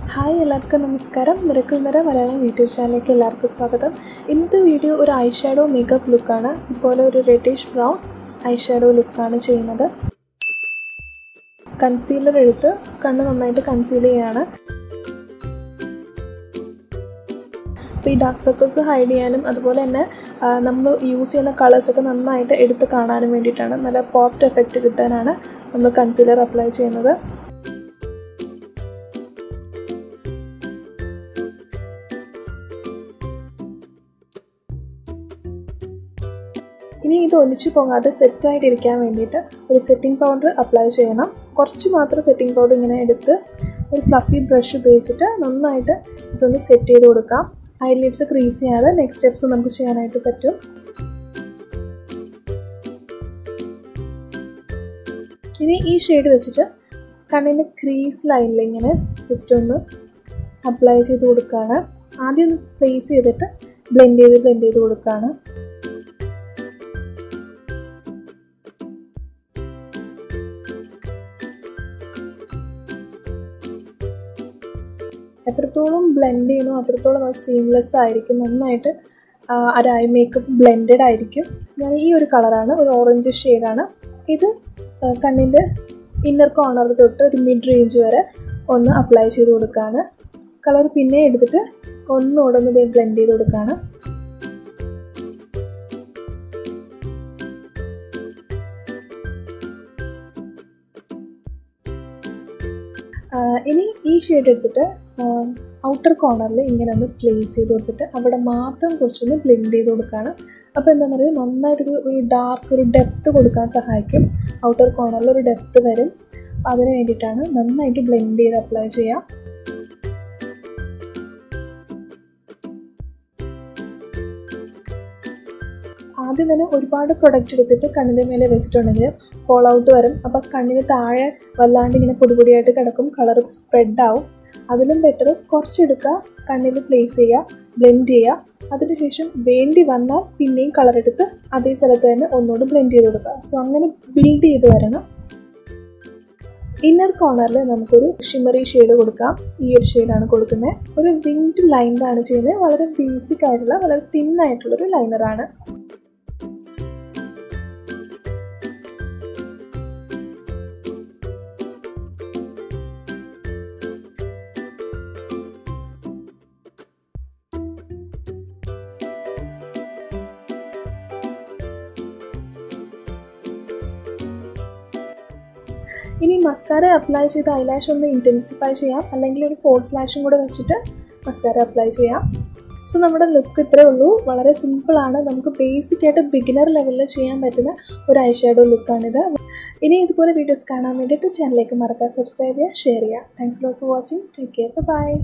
hi എല്ലാവർക്കും നമസ്കാരം miracle മിറ Malayalam YouTube ചാനലിലേക്ക് എല്ലാവർക്കും സ്വാഗതം ഇന്നത്തെ വീഡിയോ ഒരു ഐ ഷാഡോ മേക്കപ്പ് ലുക്കാണ് ഇതുപോലെ ഒരു റെഡിഷ് ബ്രൗൺ ഐ ഷാഡോ ലുക്കാണ് ചെയ്യുന്നത് കൺസീലർ എടുത്ത് കണ്ണ് നന്നായിട്ട് കൺസീൽ ചെയ്യാണ് അപ്പോൾ ഈ ഡാർക്ക് സർക്കിൾസ് ഹൈഡ് ചെയ്യാനും അതുപോലെ തന്നെ നമ്മൾ യൂസ് ചെയ്യുന്ന കളേഴ്സൊക്കെ നന്നായിട്ട് എടുത്ത് കാണാനും വേണ്ടിയിട്ടാണ് നല്ല പോപ്റ്റ് എഫക്റ്റ് കിട്ടാനാണ് നമ്മൾ കൺസീലർ അപ്ലൈ ചെയ്യുന്നത് ഇനി ഇത് ഒലിച്ചു പോകാതെ സെറ്റായിട്ടിരിക്കാൻ വേണ്ടിയിട്ട് ഒരു സെറ്റിംഗ് പൗഡർ അപ്ലൈ ചെയ്യണം കുറച്ച് മാത്രം സെറ്റിംഗ് പൗഡർ ഇങ്ങനെ എടുത്ത് ഒരു ഫ്ലഫി ബ്രഷ് ഉപയോഗിച്ചിട്ട് നന്നായിട്ട് ഇതൊന്ന് സെറ്റ് ചെയ്ത് കൊടുക്കാം ഐലിഡ്സ് ക്രീസ് ചെയ്യാതെ നെക്സ്റ്റ് സ്റ്റെപ്സ് നമുക്ക് ചെയ്യാനായിട്ട് പറ്റും ഇനി ഈ ഷെയ്ഡ് വെച്ചിട്ട് കണ്ണിൻ്റെ ക്രീസ് ലൈനിൽ ഇങ്ങനെ ജസ്റ്റ് ഒന്ന് അപ്ലൈ ചെയ്ത് കൊടുക്കുകയാണ് ആദ്യം ഒന്ന് പ്ലേസ് ചെയ്തിട്ട് ബ്ലെൻഡ് ചെയ്ത് ബ്ലെൻഡ് ചെയ്ത് കൊടുക്കുകയാണ് എത്രത്തോളം ബ്ലെൻഡ് ചെയ്യുന്നു അത്രത്തോളം അത് സീംലെസ് ആയിരിക്കും നന്നായിട്ട് ഒരു ഐ മേക്കപ്പ് ബ്ലെൻഡഡ് ആയിരിക്കും ഞാൻ ഈ ഒരു കളറാണ് ഒരു ഓറഞ്ച് ഷെയ്ഡാണ് ഇത് കണ്ണിൻ്റെ ഇന്നർ കോർണർ തൊട്ട് ഒരു മിഡ് റേഞ്ച് വരെ ഒന്ന് അപ്ലൈ ചെയ്ത് കൊടുക്കുകയാണ് കളർ പിന്നെ എടുത്തിട്ട് ഒന്നുകൂടെ ഒന്ന് ബ്ലെൻഡ് ചെയ്ത് കൊടുക്കുകയാണ് ഇനി ഈ ഷെയ്ഡ് എടുത്തിട്ട് ഔട്ടർ കോർണറിൽ ഇങ്ങനെ ഒന്ന് പ്ലേസ് ചെയ്ത് കൊടുത്തിട്ട് അവിടെ മാത്രം കുറച്ചൊന്ന് ബ്ലെൻഡ് ചെയ്ത് കൊടുക്കുകയാണ് അപ്പോൾ എന്താണെന്ന് പറയുക നന്നായിട്ടൊരു ഒരു ഡാർക്ക് ഒരു ഡെപ്ത്ത് കൊടുക്കാൻ സഹായിക്കും ഔട്ടർ കോർണറിൽ ഒരു ഡെപ്ത്ത് വരും അതിന് വേണ്ടിയിട്ടാണ് നന്നായിട്ട് ബ്ലെൻഡ് ചെയ്ത് അപ്ലൈ ചെയ്യാം ആദ്യം തന്നെ ഒരുപാട് പ്രൊഡക്റ്റ് എടുത്തിട്ട് കണ്ണിൻ്റെ മേലെ വെച്ചിട്ടുണ്ടെങ്കിൽ ഫോൾ ഔട്ട് വരും അപ്പോൾ കണ്ണിന് താഴെ വല്ലാണ്ട് ഇങ്ങനെ പൊടിപൊടിയായിട്ട് കിടക്കും കളർ സ്പ്രെഡ് ആവും അതിലും ബെറ്റർ കുറച്ചെടുക്കുക കണ്ണിൽ പ്ലേസ് ചെയ്യുക ബ്ലെൻഡ് ചെയ്യുക അതിനുശേഷം വേണ്ടി വന്നാൽ പിന്നെയും കളർ എടുത്ത് അതേ സ്ഥലത്ത് തന്നെ ഒന്നുകൂടി ബ്ലെൻഡ് ചെയ്ത് കൊടുക്കുക സോ അങ്ങനെ ബിൽഡ് ചെയ്ത് വരണം ഇന്നർ കോർണറിൽ നമുക്കൊരു ഷിമറി ഷെയ്ഡ് കൊടുക്കാം ഈ ഒരു ഷെയ്ഡാണ് കൊടുക്കുന്നത് ഒരു വിങ്ഡ് ലൈനറാണ് ചെയ്യുന്നത് വളരെ ബേസിക് ആയിട്ടുള്ള വളരെ തിന്നായിട്ടുള്ളൊരു ലൈനറാണ് ഇനി മസ്കാര അപ്ലൈ ചെയ്ത് ഐലാഷ് ഒന്ന് ഇൻറ്റൻസിഫൈ ചെയ്യാം അല്ലെങ്കിൽ ഒരു ഫോൾസ് ലാഷും കൂടെ വെച്ചിട്ട് മസ്കാര അപ്ലൈ ചെയ്യാം സോ നമ്മുടെ ലുക്ക് ഇത്രേ ഉള്ളൂ വളരെ സിമ്പിളാണ് നമുക്ക് ബേസിക് ആയിട്ട് ബിഗിനർ ലെവലിൽ ചെയ്യാൻ പറ്റുന്ന ഒരു ഐ ഷാഡോ ലുക്കാണിത് ഇനി ഇതുപോലെ വീഡിയോസ് കാണാൻ വേണ്ടിയിട്ട് ചാനലിലേക്ക് മറക്കാൻ സബ്സ്ക്രൈബ് ചെയ്യുക ഷെയർ ചെയ്യുക thanks lot for watching take care by